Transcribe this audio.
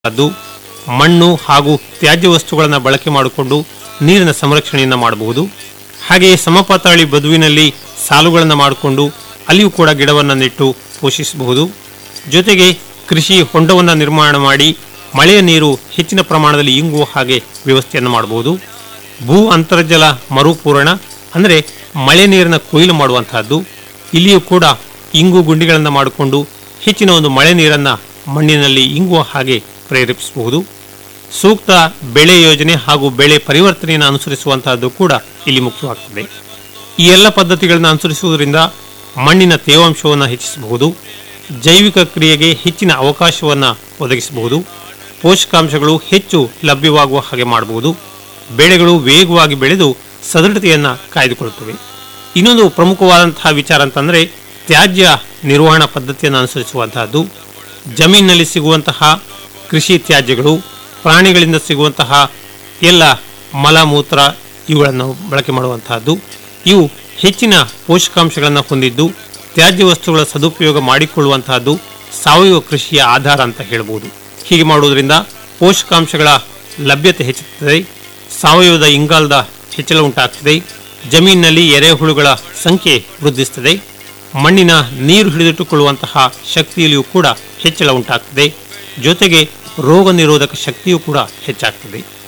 ಅದು ಮಣ್ಣು ಹಾಗೂ ತ್ಯಾಜ್ಯ ವಸ್ತುಗಳನ್ನು ಬಳಕೆ ಮಾಡಿಕೊಂಡು ನೀರಿನ ಸಂರಕ್ಷಣೆಯನ್ನು ಮಾಡಬಹುದು ಹಾಗೆಯೇ ಸಮಪಾತಾಳಿ ಬದುವಿನಲ್ಲಿ ಸಾಲುಗಳನ್ನು ಮಾಡಿಕೊಂಡು ಅಲ್ಲಿಯೂ ಕೂಡ ಗಿಡವನ್ನು ನೆಟ್ಟು ಪೋಷಿಸಬಹುದು ಜೊತೆಗೆ ಕೃಷಿ ಹೊಂಡವನ್ನು ನಿರ್ಮಾಣ ಮಾಡಿ ಮಳೆಯ ನೀರು ಹೆಚ್ಚಿನ ಪ್ರಮಾಣದಲ್ಲಿ ಇಂಗುವ ಹಾಗೆ ವ್ಯವಸ್ಥೆಯನ್ನು ಮಾಡಬಹುದು ಭೂ ಅಂತರ್ಜಲ ಮರುಪೂರಣ ಅಂದರೆ ಮಳೆ ನೀರಿನ ಕೊಯ್ಲು ಮಾಡುವಂತಹದ್ದು ಇಲ್ಲಿಯೂ ಕೂಡ ಇಂಗು ಗುಂಡಿಗಳನ್ನು ಮಾಡಿಕೊಂಡು ಹೆಚ್ಚಿನ ಒಂದು ಮಳೆ ನೀರನ್ನು ಮಣ್ಣಿನಲ್ಲಿ ಇಂಗುವ ಹಾಗೆ ಪ್ರೇರೇಪಿಸಬಹುದು ಸೂಕ್ತ ಬೆಳೆ ಯೋಜನೆ ಹಾಗೂ ಬೆಳೆ ಪರಿವರ್ತನೆಯನ್ನು ಅನುಸರಿಸುವಂತಹದ್ದು ಕೂಡ ಇಲ್ಲಿ ಮುಖ್ಯವಾಗ್ತದೆ ಈ ಎಲ್ಲ ಪದ್ಧತಿಗಳನ್ನು ಅನುಸರಿಸುವುದರಿಂದ ಮಣ್ಣಿನ ತೇವಾಂಶವನ್ನು ಹೆಚ್ಚಿಸಬಹುದು ಜೈವಿಕ ಕ್ರಿಯೆಗೆ ಹೆಚ್ಚಿನ ಅವಕಾಶವನ್ನು ಒದಗಿಸಬಹುದು ಪೋಷಕಾಂಶಗಳು ಹೆಚ್ಚು ಲಭ್ಯವಾಗುವ ಹಾಗೆ ಮಾಡಬಹುದು ಬೆಳೆಗಳು ವೇಗವಾಗಿ ಬೆಳೆದು ಸದೃಢತೆಯನ್ನು ಕಾಯ್ದುಕೊಳ್ಳುತ್ತವೆ ಇನ್ನೊಂದು ಪ್ರಮುಖವಾದಂತಹ ವಿಚಾರ ಅಂತಂದರೆ ತ್ಯಾಜ್ಯ ನಿರ್ವಹಣಾ ಪದ್ಧತಿಯನ್ನು ಅನುಸರಿಸುವಂತಹದ್ದು ಜಮೀನಿನಲ್ಲಿ ಸಿಗುವಂತಹ ಕೃಷಿ ತ್ಯಾಜ್ಯಗಳು ಪ್ರಾಣಿಗಳಿಂದ ಸಿಗುವಂತಹ ಎಲ್ಲ ಮಲಮೂತ್ರ ಇವುಗಳನ್ನು ಬಳಕೆ ಮಾಡುವಂತಹದ್ದು ಇವು ಹೆಚ್ಚಿನ ಪೋಷಕಾಂಶಗಳನ್ನು ಹೊಂದಿದ್ದು ತ್ಯಾಜ್ಯ ವಸ್ತುಗಳ ಸದುಪಯೋಗ ಮಾಡಿಕೊಳ್ಳುವಂತಹದ್ದು ಸಾವಯವ ಕೃಷಿಯ ಆಧಾರ ಅಂತ ಹೇಳ್ಬೋದು ಹೀಗೆ ಮಾಡುವುದರಿಂದ ಪೋಷಕಾಂಶಗಳ ಲಭ್ಯತೆ ಹೆಚ್ಚುತ್ತದೆ ಸಾವಯವದ ಇಂಗಾಲದ ಹೆಚ್ಚಳ ಉಂಟಾಗ್ತದೆ ಜಮೀನಿನಲ್ಲಿ ಎರೆಹುಳುಗಳ ಸಂಖ್ಯೆ ವೃದ್ಧಿಸುತ್ತದೆ ಮಣ್ಣಿನ ನೀರು ಹಿಡಿದಿಟ್ಟುಕೊಳ್ಳುವಂತಹ ಶಕ್ತಿಯಲ್ಲಿಯೂ ಕೂಡ ಹೆಚ್ಚಳ ಉಂಟಾಗ್ತದೆ ಜೊತೆಗೆ ರೋಗ ನಿರೋಧಕ ಶಕ್ತಿಯೂ ಕೂಡ ಹೆಚ್ಚಾಗ್ತದೆ